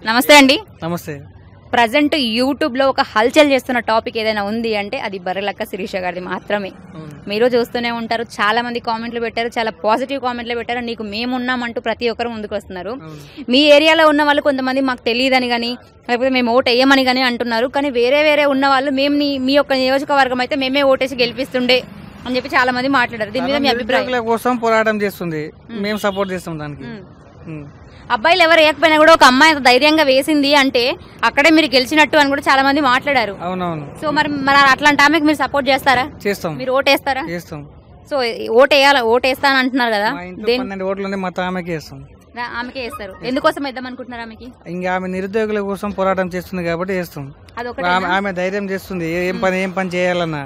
నమస్తే అండి నమస్తే ప్రజెంట్ యూట్యూబ్ లో ఒక హల్చల్ చేస్తున్న టాపిక్ ఏదైనా ఉంది అంటే అది బర్రెలక్క శిరీష గారిది మాత్రమే మీరు చూస్తూనే ఉంటారు చాలా మంది కామెంట్లు పెట్టారు చాలా పాజిటివ్ కామెంట్లు పెట్టారు నీకు మేము ఉన్నామంటూ ప్రతి ఒక్కరు ముందుకు వస్తున్నారు మీ ఏరియాలో ఉన్న వాళ్ళు కొంతమంది మాకు తెలియదని కానీ లేకపోతే మేము ఓట్ వేయమని కానీ అంటున్నారు కానీ వేరే వేరే ఉన్న వాళ్ళు మేము నీ- మీ యొక్క నియోజకవర్గం అయితే మేమే ఓటేసి గెలిపిస్తుండే అని చెప్పి చాలా మంది మాట్లాడారు దీని మీద మీ అభిప్రాయం నిరుద్యోగుల కోసం పోరాటం చేస్తుంది మేము సపోర్ట్ చేస్తాం దానికి ఉమ్. ఉమ్. అబ్బాయిలు ఎవరు వేయకపోయినా కూడా ఒక అమ్మాయి అంత ధైర్యంగా వేసింది అంటే అక్కడే మీరు గెలిచినట్టు అని కూడా చాలా మంది మాట్లాడారు అవునవును సో మరి మరి అట్లాంటి ఆమెకు మీరు సపోర్ట్ చేస్తారా చేస్తాం మీరు ఓటేస్తారా చేస్తాం సో ఓట్ వేయాలి ఓట్ వేస్తాను అంటున్నారు కదా మా ఇంట్లో దేని పన్నెండు ఓట్లు ఉంటే మొత్తం ఆమెకి వేస్తాం రా- ఆమెకే వేస్తారు ఎందుకోసం వేద్దాం అనుకుంటున్నారు ఆమెకి ఇంకా ఆమె నిరుద్యోగుల కోసం పోరాటం చేస్తుంది కాబట్టి వేస్తాం అదొకటి ఆమె ఆమె ధైర్యం చేస్తుంది ఏ- ఏం పని ఏం పని చేయాలన్నా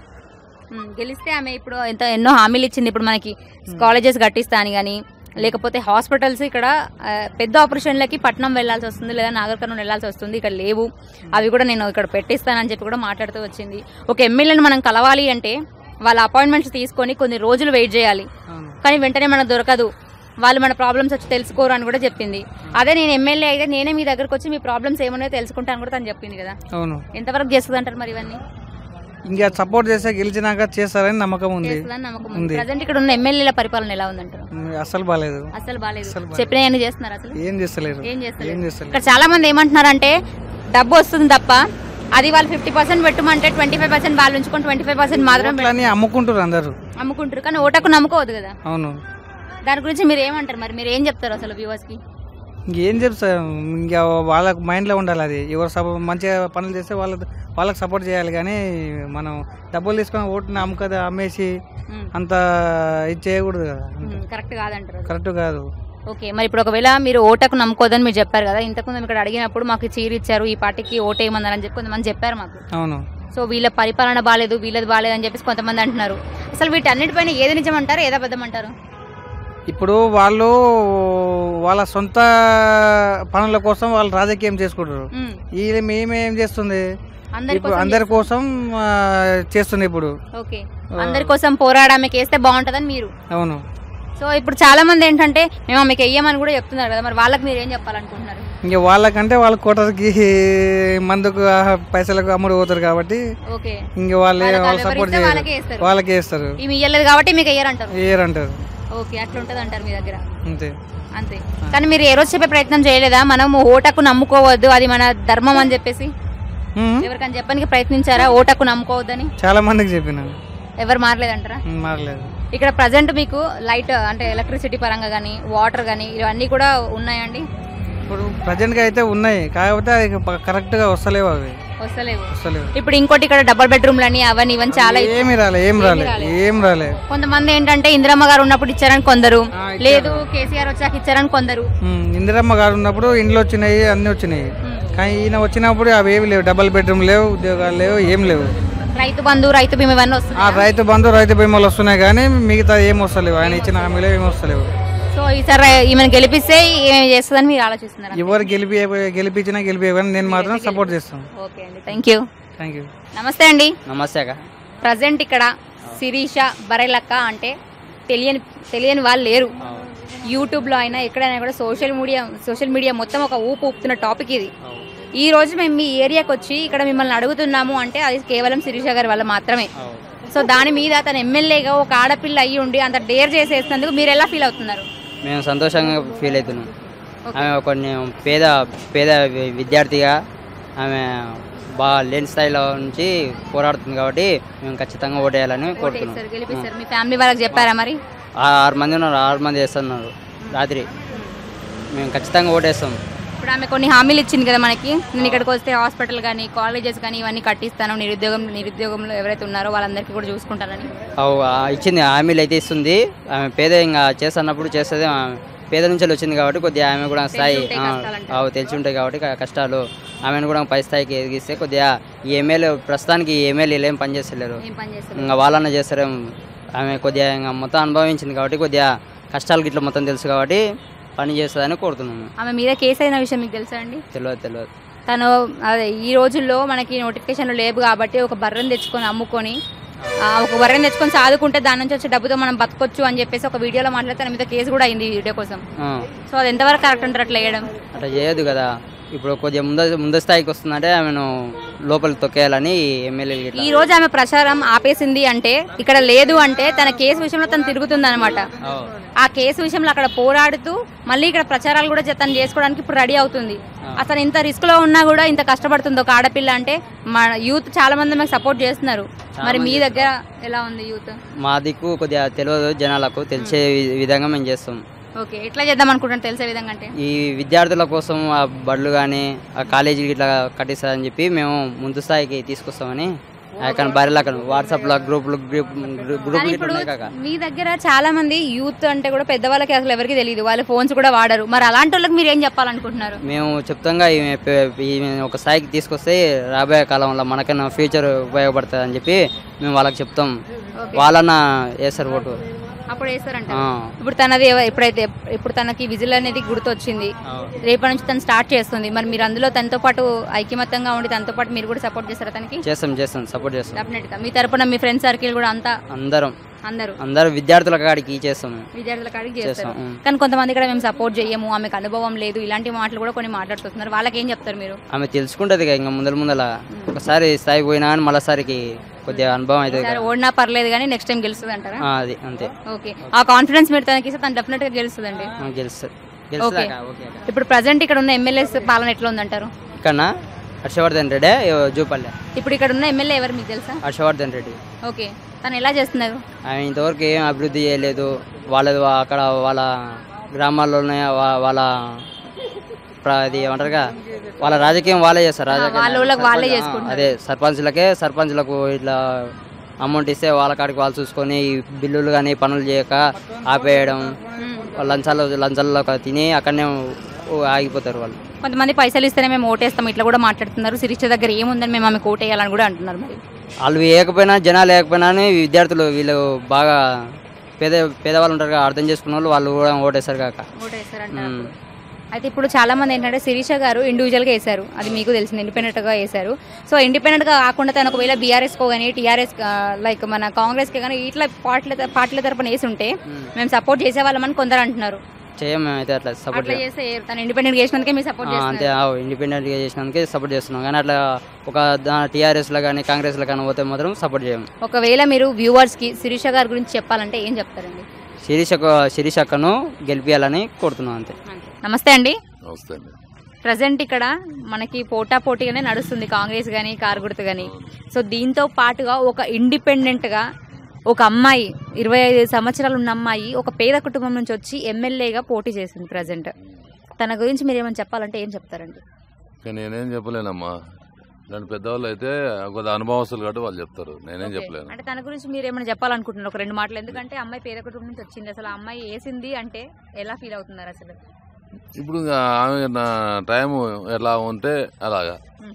గెలిస్తే ఆమె ఇప్పుడు ఎంత ఎన్నో హామీలు ఇచ్చింది ఇప్పుడు మనకి కాలేజెస్ కట్టిస్తా అని కానీ లేకపోతే హాస్పిటల్స్ ఇక్కడ ఆ, పెద్ద ఆపరేషన్లకి పట్నం వెళ్ళాల్సి వస్తుంది లేదా నాగర్ కర్నూలు వెళ్ళాల్సి వస్తుంది ఇక్కడ లేవు అవి కూడా నేను ఇక్కడ పెట్టిస్తానని చెప్పి కూడా మాట్లాడుతూ వచ్చింది ఒక ఎమ్మెల్యేని మనం కలవాలి అంటే వాళ్ళ అపాయింట్మెంట్స్ తీసుకొని కొన్ని రోజులు వెయిట్ చేయాలి అవును కానీ వెంటనే మనకు దొరకదు వాళ్ళు మన ప్రాబ్లమ్స్ వచ్చి తెలుసుకోరు అని కూడా చెప్పింది అదే నేను ఎమ్మెల్యే అయితే నేనే మీ దగ్గరకు వచ్చి మీ ప్రాబ్లమ్స్ ఏమన్నాయో తెలుసుకుంటాను కూడా తను చెప్పింది కదా అవును ఎంతవరకు చేస్తుంది అంటారు మరి ఇవన్నీ ఇంకా సపోర్ట్ చేస్తే గెలిచినాక చేస్తారని నమ్మకం ఉంది చేస్తుందని నమ్మకం ఉంది ఉంది. ప్రజెంట్ ఇక్కడ ఉన్న ఎమ్మెల్యేల పరిపాలన ఎలా ఉందంటారు ఉమ్, అస్సలు బాగాలేదు అసలు బాగాలేదు అస్సలు బాలేదు. చెప్పిన అన్ని చేస్తున్నారు అసలు ఏం చేస్తలేరు ఏం చేస్తలేరు. ఏం చేస్తలేరు ఇక్కడ చాలా మంది ఏమంటున్నారంటే డబ్బు వస్తుంది తప్ప అది వాళ్ళు ఫిఫ్టీ పర్సెంట్ పెట్టమంటే ట్వంటీ ఫైవ్ పర్సెంట్ వాళ్ళు ఉంచుకొని ట్వంటీ ఫైవ్ పర్సెంట్ మాత్రం పె- ఓట్లని అమ్ముకుంటారు అందరు అమ్ముకుంటారు కానీ ఓటకు నమ్ముకోవద్దు కదా అవును దాని గురించి మీరు ఏమంటారు మరి మీరు ఏం చెప్తారు అసలు వ్యూవర్స్ కి ఇంకేం చెప్తాం ఇంకా వాళ్ళకి మైండ్లో ఉండాలి అది ఎవరు సపో మంచిగా పనులు చేస్తే వాళ్ళ వాళ్ళకి సపోర్ట్ చేయాలి కానీ మనం డబ్బులు తీసుకొని ఓటుని అమ్ముకదా అమ్మేసి అంత ఇది చేయకూడదు కదా కరెక్ట్ కాదంటారు అది. కరెక్ట్ కాదు ఓకే మరి ఇప్పుడు ఒకవేళ మీరు ఓటకు నమ్ముకోదని మీరు చెప్పారు కదా ఇంతకుముందు ఇక్కడ అడిగినప్పుడు మాకు చీర ఇచ్చారు ఈ పార్టీకి ఓటేయమన్నారు అని చెప్పి కొంతమంది చెప్పారు మాకు అవును సో వీళ్ళ పరిపాలన బాగాలేదు వీళ్ళది బాగాలేదు అని చెప్పేసి కొంతమంది అంటున్నారు అసలు వీటన్నిటిపైన ఏది నిజమంటారు ఏది అబద్ధం అంటారు ఇప్పుడు వాళ్ళు వాళ్ళ సొంత పనుల కోసం వాళ్ళు రాజకీయం చేసుకుంటారు ఉమ్. వీళ్ళు మేమేం చేస్తుంది అందరి ఇప్పుడు కోసం అందరి కోసం ఆ, చేస్తుంది ఇప్పుడు ఓకే అందరి కోసం పోరాడడానికి వేస్తే బాగుంటుందని మీరు అవును సో ఇప్పుడు చాలా మంది ఏంటంటే మేము ఆమెకి వెయ్యమని కూడా చెప్తున్నారు కదా మరి వాళ్ళకి మీరు ఏం చెప్పాలనుకుంటున్నారు ఇంకా వాళ్ళకంటే వాళ్ళ కోటర్కి మందుకు ఆ, పైసలకు అమ్ముడు పోతారు కాబట్టి ఓకే ఇంక వాళ్ళు వాళ్ళకి వాళ్ళు ఎవరు సపోర్ట్ ఇస్తే చేయరు వాళ్ళకే వేస్తారు వాళ్ళకే ఇస్తారు ఈమె ఇయ్యలేదు కాబట్టి మీకు వెయ్యరంటారు ఏర్ అంటారు ఓకే అట్లా ఉంటుంది అంటారు మీ దగ్గర అంతే అంతే కానీ మీరు ఏ రోజు చెప్పే ప్రయత్నం చేయలేదా మనం ఓటకు నమ్ముకోవద్దు అది మన ధర్మం అని చెప్పేసి ఉమ్. ఎవరికైనా చెప్పడానికి ప్రయత్నించారా ఓటకు నమ్ముకోవద్దని చాలా మందికి చెప్పిన ఎవరు మారలేదంటారా ఉమ్, మారలేదు ఇక్కడ ప్రజెంట్ మీకు లైట్ అంటే ఎలక్ట్రిసిటీ పరంగా కానీ వాటర్ కానీ ఇవన్నీ కూడా ఉన్నాయండి ఇప్పుడు ప్రజెంట్ గా అయితే ఉన్నాయి కాకపోతే అది కరెక్ట్ గా వస్తలేవు అవి వస్తలేవు వస్తలేవు ఇప్పుడు ఇంకోటి ఇక్కడ డబల్ బెడ్రూమ్లని అవన్నీ ఇవన్నీ చాలా ఏమి రాలే ఏం రాలే రాలే. ఏం రాలే కొంతమంది ఏంటంటే ఇందిరమ్మ గారు ఉన్నప్పుడు ఇచ్చారని కొందరు ఆ, ఇచ్చారు. లేదు కేసీఆర్ వచ్చాక ఇచ్చారని కొందరు ఉమ్, ఇందిరమ్మ గారు ఉన్నప్పుడు ఇండ్లు వచ్చినాయి అన్ని వచ్చినాయి ఉమ్. కానీ ఈయన వచ్చినప్పుడు అవి ఏమి లేవు డబల్ బెడ్రూమ్ లేవు ఉద్యోగాలు లేవు ఏం లేవు రైతు బంధు రైతు బీమా ఇవన్నీ ఆ వస్తున్నాయి రైతు బంధు రైతు బీమాలు వస్తున్నాయి కానీ మిగతా ఏం వస్తలేవు ఆయన ఇచ్చిన హామీలు ఏమి వస్తలేవు సో ఈసారి ఈమెను గెలిపిస్తే ఏం చేస్తుందని మీరు ఆలోచిస్తున్నారు ఎవరు గెలిపి గెలిపించినా గెలిపి కానీ నేను మాత్రం సపోర్ట్ చేస్తాను ఓకే అండి థ్యాంక్ యూ థ్యాంక్ యూ నమస్తే అండి నమస్తే అక్క ప్రజెంట్ ఇక్కడ శిరీష బరెలక్క అంటే తెలియని తెలియని వాళ్ళు లేరు యూట్యూబ్లో అయినా ఎక్కడైనా కూడా సోషల్ మీడియా సోషల్ మీడియా మొత్తం ఒక ఊపు ఊపుతున్న టాపిక్ ఇది ఈ రోజు మేము మీ ఏరియాకి వచ్చి ఇక్కడ మిమ్మల్ని అడుగుతున్నాము అంటే అది కేవలం శిరీష గారి వల్ల మాత్రమే సో దాని మీద తన ఎమ్మెల్యేగా ఒక ఆడపిల్ల అయ్యి ఉండి అంత డేర్ చేసేసినందుకు మీరు ఎలా ఫీల్ అవుతున్నారు మేము సంతోషంగా ఫీల్ అవుతున్నాం ఆమె కొన్ని పేద పేద వి- విద్యార్థిగా ఆమె బాగా లేని స్థాయిలో నుంచి పోరాడుతుంది కాబట్టి మేము ఖచ్చితంగా ఓటేయాలని కోరుతున్నాం ఓటేస్తారు గెలిపిస్తారు మీ ఫ్యామిలీ వాళ్ళకి చెప్పారా మరి ఆ- ఆరు మంది ఉన్నారు ఆరు మంది వేస్తున్నారు రాత్రి మేము ఖచ్చితంగా ఓటేస్తాం ఇప్పుడు ఆమె కొన్ని హామీలు ఇచ్చింది కదా మనకి నేను ఇక్కడికి వస్తే హాస్పిటల్ కానీ కాలేజెస్ కానీ ఇవన్నీ కట్టిస్తాను నిరుద్యోగం నిరుద్యోగంలో ఎవరైతే ఉన్నారో వాళ్ళందరికీ కూడా చూసుకుంటానని అవు ఆ ఇచ్చింది హామీలు అయితే ఇస్తుంది ఆమె పేద ఇంకా చేస్తున్నప్పుడు చేస్తుంది ఆమె పేద నుంచి వచ్చింది కాబట్టి కొద్దిగా ఆమె కూడా స్థాయి ఉంటాయి ఆ, కష్టాలంటారు. అవు తెలిసి ఉంటాయి కాబట్టి క- కష్టాలు ఆమెను కూడా పై స్థాయికి ఎదిగిస్తే కొద్దిగా ఈ ఎమ్మెల్యే ప్రస్తుతానికి ఈ ఎమ్మెల్యేలు ఏం పని చేస్తలేరు ఏం పని చేస్తారు ఇంకా వాళ్ళన్న చేస్తారేం ఆమె కొద్దిగా ఇంకా మొత్తం అనుభవించింది కాబట్టి కొద్దిగా కష్టాలు గిట్ల మొత్తం తెలుసు కాబట్టి పని చేస్తుందని కోరుతున్నాము ఆమె మీద కేసు అయిన విషయం మీకు తెలుసా అండి తెలియదు తెలియదు తను అదే ఈ రోజుల్లో మనకి నోటిఫికేషన్లు లేవు కాబట్టి ఒక బర్రెని తెచ్చుకొని అమ్ముకొని ఆ, ఒక బర్రెని తెచ్చుకొని సాదుకుంటే దాని నుంచి వచ్చే డబ్బుతో మనం బతకొచ్చు అని చెప్పేసి ఒక వీడియోలో మాట్లాడితే తన మీద కేసు కూడా అయింది ఈ వీడియో కోసం ఆ, సో అది ఎంతవరకు కరెక్ట్ అంటారు అట్లా వేయడం అట్లా చేయొద్దు కదా ఇప్పుడు కొద్దిగా ముంద ముందు స్థాయికి వస్తుందంటే ఆమెను లోపలికి తొక్కేయాలని ఎమ్మెల్యే ఈ రోజు ఆమె ప్రచారం ఆపేసింది అంటే ఇక్కడ లేదు అంటే తన కేసు విషయంలో తను తిరుగుతుంది అనమాట ఆ కేసు విషయంలో అక్కడ పోరాడుతూ మళ్ళీ ఇక్కడ ప్రచారాలు కూడా తను చేసుకోవడానికి ఇప్పుడు రెడీ అవుతుంది అసలు ఇంత రిస్క్ లో ఉన్నా కూడా ఇంత కష్టపడుతుంది ఒక ఆడపిల్ల అంటే మన యూత్ చాలా మంది మాకు సపోర్ట్ చేస్తున్నారు మరి మీ దగ్గర ఎలా ఉంది యూత్ మా దిక్కు కొద్దిగా తెలియదు జనాలకు తెలిసే వి- విధంగా మేము చేస్తాం ఓకే ఎట్లా చేద్దాం అనుకుంటున్నాను తెలిసే విధంగా అంటే ఈ విద్యార్థుల కోసం ఆ బడులు కానీ ఆ కాలేజీలు ఇట్లా కట్టిస్తారని చెప్పి మేము ముందు స్థాయికి తీసుకొస్తామని అక్కడ బరిలో అక్కడ వాట్సాప్లో గ్రూపులు గ్రూప్ గ్రూపులు కానీ ఇట్లా ఇప్పుడు ఉన్నాయి కాక మీ దగ్గర చాలా మంది యూత్ అంటే కూడా పెద్దవాళ్ళకి అసలు ఎవరికి తెలియదు వాళ్ళ ఫోన్స్ కూడా వాడరు మరి అలాంటి వాళ్ళకి మీరు ఏం చెప్పాలనుకుంటున్నారు మేము చెప్తాంగా ఈమె పే- ఈమె ఒక స్థాయికి తీసుకొస్తే రాబోయే కాలంలో మనకైనా ఫ్యూచర్ ఉపయోగపడుతుంది అని చెప్పి మేము వాళ్ళకి చెప్తాం వాళ్ళన్న వేస్తారు ఓటు అప్పుడు వేస్తారంట ఆ. ఇప్పుడు తనది ఎవ- ఎప్పుడైతే ఇప్పుడు తనకి విజిల్ అనేది గుర్తొచ్చింది రేపటి నుంచి తను స్టార్ట్ చేస్తుంది మరి మీరు అందులో తనతో పాటు ఐకమత్యంగా ఉండి తనతో పాటు మీరు కూడా సపోర్ట్ చేస్తారా తనకి చేస్తాం చేస్తాం సపోర్ట్ చేస్తాం డెఫినెట్ గా మీ తరపున మీ ఫ్రెండ్ సర్కిల్ కూడా అంతా అందరం అందరూ అందరూ విద్యార్థుల కాడికి చేస్తాం మేము. విద్యార్థుల కాడికి చేస్తారు చేస్తాం ఉం. కానీ కొంతమంది ఇక్కడ మేము సపోర్ట్ చేయము ఆమెకు అనుభవం లేదు ఇలాంటి మాటలు కూడా కొన్ని మాట్లాడుతున్నారు వాళ్ళకి ఏం చెప్తారు మీరు ఆమె తెలుసుకుంటది ఇక ఇంకా ముందర ముందల ఒకసారి స్థాయి పోయినా కానీ మళ్ళీసారికి కొద్దిగా అనుభవం అవుతుంది సరే కదా. ఓడినా పర్లేదు కానీ నెక్స్ట్ టైం గెలుస్తుంది అంటారా ఆ, అది అంతే ఓకే ఆ కాన్ఫిడెన్స్ మీరు తనకి ఇస్తే తను డెఫినెట్ గా గెలుస్తుందండి ఆ, గెలుస్తుంది గెలుస్తుందాక ఓకే అక్క. ఇప్పుడు ప్రజెంట్ ఇక్కడ ఉన్న ఎమ్మెల్యేస్ పాలన ఎట్లా ఉందంటారు ఇక్కడనా హర్షవర్ధన్ రెడ్డి జూపల్లె ఇప్పుడు ఇక్కడ ఉన్న ఎమ్మెల్యే ఎవరు మీకు తెలుసా హర్షవర్ధన్ రెడ్డి ఓకే తను ఎలా చేస్తున్నారు ఆయన ఇంతవరకు ఏం అభివృద్ధి చేయలేదు వాళ్ళది వా- అక్కడ వాళ్ళ గ్రామాల్లోనే వా- వాళ్ళ ప్ర- అది ఏమంటారుగా వాళ్ళ రాజకీయం వాళ్ళే చేస్తారు రాజకీయం వాళ్ళ ఊళ్ళకి వాళ్ళే సర్పంచ్- చేసుకుంటారు. అదే సర్పంచ్లకే సర్పంచ్లకు ఇట్లా అమౌంట్ ఇస్తే వాళ్ళ కాడికి వాళ్ళు చూసుకొని ఈ బిల్లులు కానీ పనులు చేయక ఆపేయడం లంచాలు లంచాల్లో తిని అక్కడనే ఆగిపోతారు వాళ్ళు కొంతమంది పైసలు ఇస్తేనే మేము ఓటేస్తాం ఇట్లా కూడా మాట్లాడుతున్నారు శిరీష దగ్గర ఏముందని మేము ఆమెకు ఓటేయాలని కూడా అంటున్నారు మరి వాళ్ళు వేయకపోయినా జనాలు లేకపోయినా కానీ విద్యార్థులు వీళ్ళు బాగా పేద పేదవాళ్ళు ఉంటారు కదా అర్థం చేసుకున్న వాళ్ళు వాళ్ళు కూడా ఓటేస్తారు కాక ఓటేస్తారంటారు అప్పుడు. అయితే ఇప్పుడు చాలా మంది ఏంటంటే శిరీష గారు ఇండివిజువల్ గా వేశారు అది మీకు తెలిసింది ఇండిపెండెంట్ గా వేశారు సో ఇండిపెండెంట్ గా కాకుండా తను ఒకవేళ బీఆర్ఎస్ కో కానీ టీఆర్ఎస్ లైక్ మన కాంగ్రెస్ కి కానీ ఇట్లా పార్టీల పార్టీల తరపున వేసి ఉంటే మేము సపోర్ట్ చేసేవాళ్ళమని కొందరు అంటున్నారు చేయం మేమైతే అట్లా సపోర్ట్ అట్లా చేస్తే తను ఇండిపెండెంట్ గా చేసినందుకే మీరు సపోర్ట్ అంతే చేస్తున్నారు ఇండిపెండెంట్గా చేసినందుకే సపోర్ట్ చేస్తున్నాం కానీ అట్లా ఒక టీఆర్ఎస్లో కానీ కాంగ్రెస్లో కానీ పోతే మాత్రం సపోర్ట్ చేయం ఒకవేళ మీరు వ్యూవర్స్ కి శిరీష గారి గురించి చెప్పాలంటే ఏం చెప్తారండి శిరీష శిరీష అక్కను గెలిపించాలని కోరుతున్నాం అంతే నమస్తే అండి నమస్తే అండి ప్రజెంట్ ఇక్కడ మనకి పోటా పోటీగానే నడుస్తుంది కాంగ్రెస్ కానీ కారు గుర్తు కానీ సో దీంతో పాటుగా ఒక ఇండిపెండెంట్గా ఒక అమ్మాయి ఇరవై ఐదు సంవత్సరాలు ఉన్న అమ్మాయి ఒక పేద కుటుంబం నుంచి వచ్చి ఎమ్మెల్యేగా పోటీ చేసింది ప్రజెంట్ తన గురించి మీరు ఏమైనా చెప్పాలంటే ఏం చెప్తారండి ఇక నేనేం చెప్పలేనమ్మా ఇలాంటి పెద్దవాళ్ళు అయితే కొద్ది అనుభవస్తులు కాబట్టి వాళ్ళు చెప్తారు నేనేం ఓకే. చెప్పలేను అంటే తన గురించి మీరు ఏమైనా చెప్పాలనుకుంటున్నారు ఒక రెండు మాటలు ఎందుకంటే అమ్మాయి పేద కుటుంబం నుంచి వచ్చింది అసలు ఆ అమ్మాయి వేసింది అంటే ఎలా ఫీల్ అవుతున్నారు అసలు ఇప్పుడు ఇంకా ఆమె నా టైం ఎలా ఉంటే అలాగా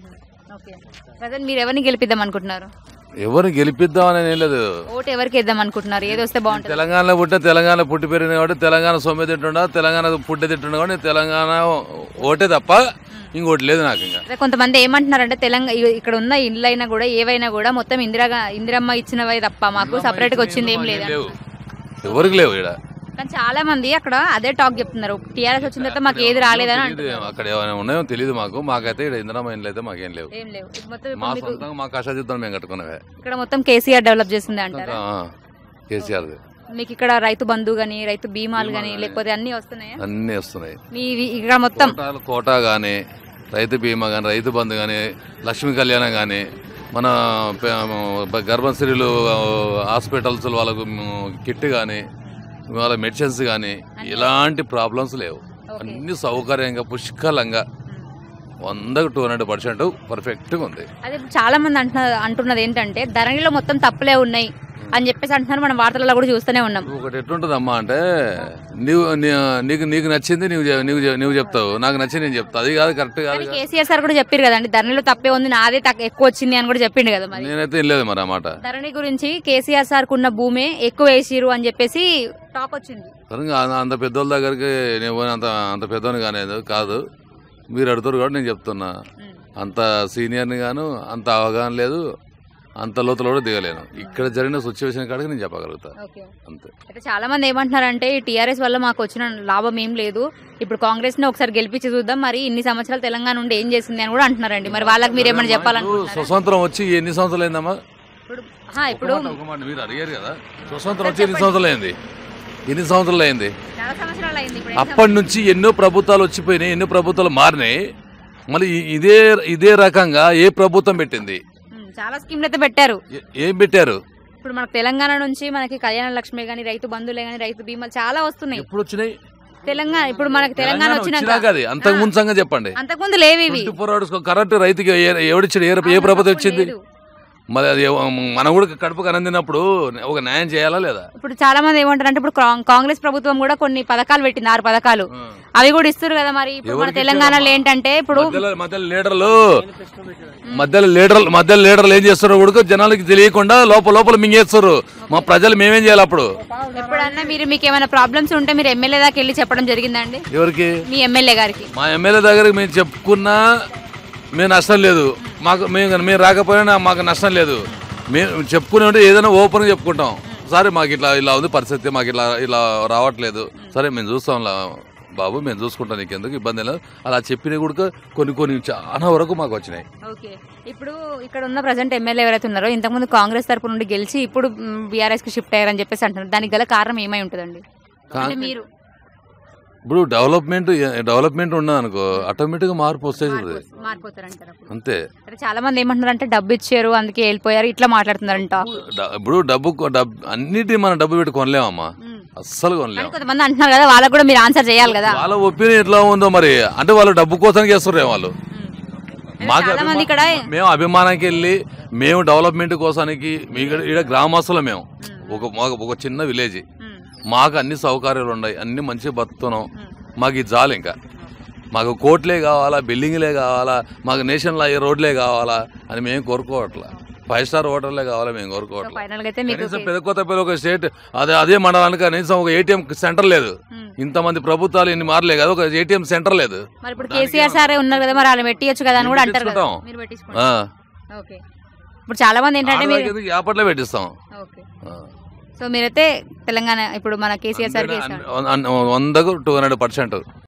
ఓకే ప్రజెంట్ మీరు ఎవరిని గెలిపిద్దాం అనుకుంటున్నారు ఎవరిని గెలిపిద్దామని ఏం లేదు ఓటు ఎవరికి వేద్దాం అనుకుంటున్నారు ఏది వస్తే బాగుంటుంది తెలంగాణలో పుట్టిన తెలంగాణ పుట్టి పెరిగిన కాబట్టి తెలంగాణ సొమ్మె తింటుండా తెలంగాణ పుట్టి తింటుండా కాబట్టి తెలంగాణ ఓటే తప్ప ఇంకోటి లేదు నాకు ఇంకా అదే కొంతమంది ఏమంటున్నారంటే తెలంగాణ ఇక్కడ ఉన్న ఇండ్లు అయినా కూడా ఏవైనా కూడా మొత్తం ఇందిరాగా ఇందిరమ్మ ఇచ్చినవే తప్ప మాకు సపరేట్ గా వచ్చింది ఏం లేదు లేవు ఎవరికి లేవు ఇక్కడ కానీ చాలా మంది అక్కడ అదే టాక్ చెప్తున్నారు టీఆర్ఎస్ వచ్చిన తర్వాత మాకు ఏది రాలేదని తెలీదు. అంటున్నారు అక్కడ ఏమైనా ఉన్నాయో తెలియదు మాకు మాకైతే ఇక్కడ ఇందిరామ ఇండ్లు అయితే మాకేం లేవు ఏం లేవు ఇది మొత్తం మా ఇప్పుడు మీకు సొంతంగా మా కష్టాజిద్దాం మేము కట్టుకున్నవే ఇక్కడ మొత్తం కేసీఆర్ డెవలప్ చేస్తుంది అంటారా కేసీఆర్ మీకు ఇక్కడ రైతు బంధు గాని రైతు బీమాలు గాని లేకపోతే అన్ని వస్తున్నాయా అన్నీ వస్తున్నాయి మీ ఇవి ఇక్కడ మొత్తం కోటాలు కోటా కానీ రైతు బీమా కానీ రైతు బంధు కానీ లక్ష్మీ కళ్యాణం కానీ మన ప- గర్భశ్రీలు హాస్పిటల్స్ వాళ్ళకు కిట్ కానీ వాళ్ళ మెడిసిన్స్ కానీ ఇలాంటి ప్రాబ్లమ్స్ లేవు అన్ని సౌకర్యంగా పుష్కలంగా వందకు టూ హండ్రెడ్ పర్సెంట్ పర్ఫెక్ట్గా ఉంది అదే చాలా మంది అంటున్నారు అంటున్నది ఏంటంటే ధరణిలో మొత్తం తప్పులే ఉన్నాయి అని చెప్పేసి అంటున్నారు మనం వార్తలలో కూడా చూస్తూనే ఉన్నాం ఒకటి ఎట్లుంటుంది అమ్మా అంటే నీవు నీ- నీకు నీకు నచ్చింది నీవు చె- నీవు చె- నువ్వు చెప్తావు నాకు నచ్చింది నేను చెప్తా అది కాదు కరెక్ట్ కాదు కానీ కేసీఆర్ సార్ కూడా చెప్పారు కదండి ధరణిలో తప్పే ఉంది నాదే తక్కువ ఎక్కువ వచ్చింది అని కూడా చెప్పిండు కదా మరి నేనైతే వెళ్ళలేదు మరి ఆ మాట ధరణి గురించి కేసీఆర్ సార్ కున్న భూమే ఎక్కువ వేసిరు అని చెప్పేసి టాక్ వచ్చింది సరిగ్గా అంత- అంత పెద్దోళ్ళ దగ్గరికి నేను పోయిన అంత అంత పెద్దోని కాలేదు కాదు మీరు అడుగుతారు కాబట్టి నేను చెప్తున్నా అంత సీనియర్ని గాను అంత అవగాహన లేదు అంత లోతులో కూడా దిగలేను ఇక్కడ జరిగిన సిచ్యువేషన్ కాడికి నేను చెప్పగలుగుతా ఓకే అంతే అయితే చాలా మంది ఏమంటున్నారంటే ఈ టీఆర్ఎస్ వల్ల మాకు వచ్చిన లాభం ఏం లేదు ఇప్పుడు కాంగ్రెస్ ని ఒకసారి గెలిపించి చూద్దాం మరి ఇన్ని సంవత్సరాలు తెలంగాణ నుండి ఏం చేసింది అని కూడా అంటున్నారండి మరి వాళ్ళకి మీరు ఏమైనా ఇప్పుడు చెప్పాలనుకుంటున్నారా స్వతంత్రం వచ్చి ఎన్ని సంవత్సరాలు అయిందమ్మా ఇప్పుడు ఆ, ఇప్పుడు ఒక మాట, ఒక మాట మీరు అడిగారు కదా స్వతంత్రం వచ్చి ఎన్ని సంవత్సరాలు అయింది ఎన్ని సంవత్సరాలు అయింది చాలా సంవత్సరాలు అయింది ఇప్పుడు ఎన్ని అప్పటి నుంచి ఎన్నో ప్రభుత్వాలు వచ్చిపోయినాయి ఎన్నో ప్రభుత్వాలు మారినాయి మళ్ళీ ఇ- ఇదే ఇదే రకంగా ఏ ప్రభుత్వం పెట్టింది ఉమ్, చాలా స్కీమ్లు అయితే పెట్టారు ఏ- ఏం పెట్టారు ఇప్పుడు మనకు తెలంగాణ నుంచి మనకి కళ్యాణ లక్ష్మి గాని రైతు బంధువులే గాని రైతు బీమాలు చాలా వస్తున్నాయి ఎప్పుడు వచ్చినాయి తెలంగాణ ఇప్పుడు మనకి తెలంగాణ వచ్చినాక వచ్చినాక అది అంతకు ముందు సంగతి చెప్పండి అంతకుముందు లేవు ఇవి ట్వంటీ ఫోర్ అవర్స్ కరెక్ట్ రైతుకి ఏ- ఎవడిచ్చాడు ఏ ఏ ప్రభుత్వం ఇచ్చింది లేదు. మరి అది ఎవ- మనం కూడా కడుపుకు అనందినప్పుడు ఒక న్యాయం చేయాలా లేదా ఇప్పుడు చాలా మంది ఏమంటారు అంటే ఇప్పుడు కాంగ్- కాంగ్రెస్ ప్రభుత్వం కూడా కొన్ని పథకాలు పెట్టింది ఆరు పథకాలు అవి కూడా ఇస్తారు కదా మరి ఇప్పుడు మన ఎవరికి తెలంగాణలో ఇచ్చారమ్మా? ఏంటంటే ఇప్పుడు మధ్యలో మధ్యలో లీడర్లు మధ్యలో లీడర్లు మధ్యలో లీడర్లు ఏం చేస్తారు కూడా జనాలకి తెలియకుండా లోపల లోపల మింగేస్తారు మా ప్రజలు మేమేం చేయాలి అప్పుడు ఎప్పుడన్నా మీరు మీకు ఏమైనా ప్రాబ్లమ్స్ ఉంటే మీరు ఎమ్మెల్యే దాకా వెళ్ళి చెప్పడం జరిగిందండి ఎవరికి మీ ఎమ్మెల్యే గారికి మా ఎమ్మెల్యే దగ్గరికి మేము చెప్పుకున్నా మేము నష్టం లేదు మాకు మేము మేము రాకపోయినా మాకు నష్టం లేదు మేము చెప్పుకునే ఉంటే ఏదైనా ఓపెన్గా చెప్పుకుంటాం సరే మాకు ఇట్లా ఇలా ఉంది పరిస్థితి మాకు ఇట్లా ఇలా రావట్లేదు సరే మేము చూస్తాం లా- బాబు మేము చూసుకుంటాం నీకు ఎందుకు ఇబ్బంది లేదు అలా చెప్పిన కూడా కొన్ని కొన్ని చాలా వరకు మాకు వచ్చినాయి ఓకే ఇప్పుడు ఇక్కడ ఉన్న ప్రజెంట్ ఎమ్మెల్యే ఎవరైతే ఉన్నారో ఇంతకుముందు కాంగ్రెస్ తరపు నుండి గెలిచి ఇప్పుడు బీఆర్ఎస్ కి షిఫ్ట్ అయ్యారని చెప్పేసి అంటున్నారు దానికి గల కారణం ఏమై ఉంటుందండి అంటే మీరు ఇప్పుడు డెవలప్మెంట్ డెవలప్మెంట్ ఉన్నది అనుకో ఆటోమేటిక్గా మార్పు వస్తుంది మారిపోతారంటారు అప్పుడు అంతే అంటే చాలా మంది ఏమంటున్నారు అంటే డబ్బు ఇచ్చారు అందుకే వెళ్ళిపోయారు ఇట్లా మాట్లాడుతున్నారంట డ- ఇప్పుడు డబ్బు కొ- డబ్బు అన్నిటి మనం డబ్బు పెట్టి కొనలేమమ్మా అస్సలు కానీ కొనలేము కొంతమంది అంటున్నారు కదా వాళ్ళకి కూడా మీరు ఆన్సర్ చేయాలి కదా వాళ్ళ ఒపీనియన్ ఎట్లా ఉందో మరి అంటే వాళ్ళు డబ్బు కోసం చేస్తున్నారు వాళ్ళు అంటే మాకు చాలా మంది ఇక్కడ అభిమా- మేము అభిమానానికి వెళ్ళి మేము డెవలప్మెంట్ కోసానికి మీ ఇక్కడ గ్రామస్తులు మేము ఒక మాకు ఒక చిన్న విలేజ్ ఉమ్, మాకు అన్ని సౌకర్యాలు ఉన్నాయి అన్ని మంచిగా బతుకుతున్నాం మాకు ఇది చాలు ఇంకా మాకు కోట్లే కావాలా బిల్డింగ్లే కావాలా మాకు నేషనల్ హై రోడ్లే కావాలా అని మేము కోరుకోవట్లా ఫైవ్ స్టార్ హోటల్లే కావాలా మేము సో కోరుకోవట్లా ఫైనల్ గా అయితే మీకు కనీసం పెద్ద కొత్త పెద్ద ఒక స్టేట్ అదే అదే మండలానికి కనీసం ఒక ఏటీఎం సెంటర్ లేదు ఉమ్. ఇంతమంది ప్రభుత్వాలు ఇన్ని మారలే కదా ఒక ఏటీఎం సెంటర్ లేదు మరి ఇప్పుడు కేసీఆర్ సారే ఉన్నారు కదా మరి వాళ్ళు పెట్టియచ్చు కదా అని కూడా అంటారు కదా పెట్టించుకుంటాం. మీరు ఆ. పెట్టించుకుంటారు ఓకే ఇప్పుడు చాలా మంది ఏంటంటే మీరు ఆడవాళ్ళకి ఎందుకు యాపట్లే పెట్టిస్తాం ఓకే ఆ. సో మీరైతే తెలంగాణ ఇప్పుడు మన కేసీఆర్ సార్కి వేస్తారు వందకు టూ హండ్రెడ్ పర్సెంట్